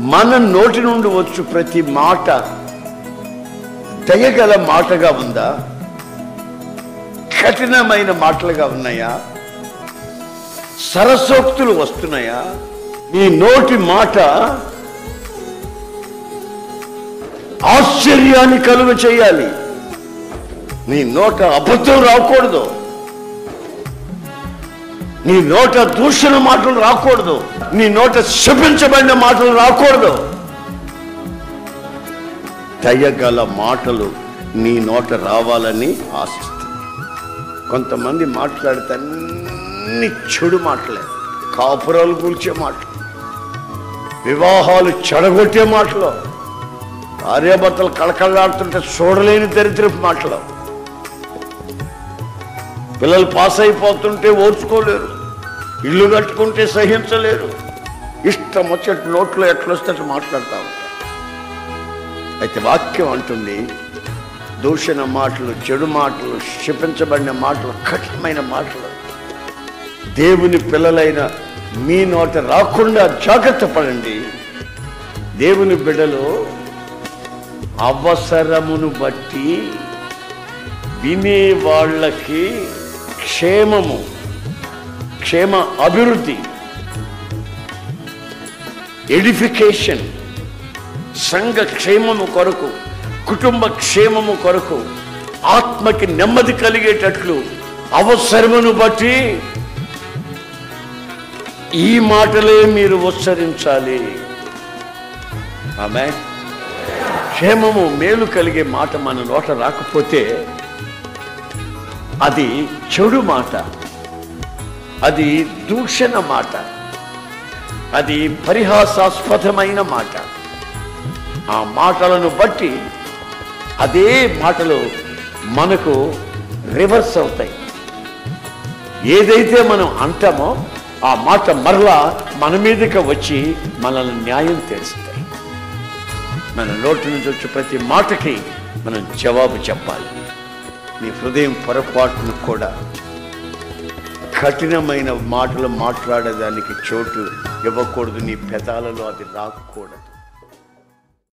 మన నోటి నుండి వచ్చు ప్రతి మాట దయగల మాటగా ఉందా కఠినమైన మాటలుగా ఉన్నాయా సరసోక్తులు వస్తున్నాయా నీ నోటి మాట ఆశ్చర్యాన్ని కలుగ చేయాలి నీ నోట అబద్ధం రాకూడదు నీ నోట దూషణ మాటలు రాకూడదు నీ నోట శపించబడిన మాటలు రాకూడదు దయగల మాటలు నీ నోట రావాలని ఆశిస్తుంది కొంతమంది మాట్లాడితే అన్ని చెడు మాటలే కాపురాలు కూల్చే మాటలు వివాహాలు చెడగొట్టే మాటలు భార్యాభర్తలు కళకళలాడుతుంటే చూడలేని దరిద్రపు మాటలు పిల్లలు పాస్ అయిపోతుంటే ఓర్చుకోలేరు ఇల్లు కట్టుకుంటే సహించలేరు ఇష్టం వచ్చేటి నోట్లో ఎట్లొస్తే అట్లా మాట్లాడుతూ ఉంటారు అయితే వాక్యం అంటుంది దూషణ మాటలు చెడు మాటలు క్షిపించబడిన మాటలు కఠినమైన మాటలు దేవుని పిల్లలైన మీ నోట రాకుండా జాగ్రత్త పడండి దేవుని బిడ్డలు అవసరమును బట్టి వినే వాళ్ళకి క్షేమము క్షేమ అభివృద్ధి ఎడిఫికేషన్ సంఘ క్షేమము కొరకు కుటుంబ క్షేమము కొరకు ఆత్మకి నెమ్మది కలిగేటట్లు అవసరమును బట్టి ఈ మాటలే మీరు ఉచ్చరించాలి ఆమె క్షేమము మేలు కలిగే మాట మన నోట రాకపోతే అది చెడు మాట అది దూషణ మాట అది పరిహాసాస్పదమైన మాట ఆ మాటలను బట్టి అదే మాటలు మనకు రివర్స్ అవుతాయి ఏదైతే మనం అంటామో ఆ మాట మరలా మన మీదకి వచ్చి మనల్ని న్యాయం తెలుస్తాయి మన నోటి నుంచి వచ్చే ప్రతి మాటకి మనం జవాబు చెప్పాలి నీ హృదయం పొరపాటును కూడా కఠినమైన మాటలు మాట్లాడేదానికి చోటు ఇవ్వకూడదు నీ పెదాలలో అది రాకూడదు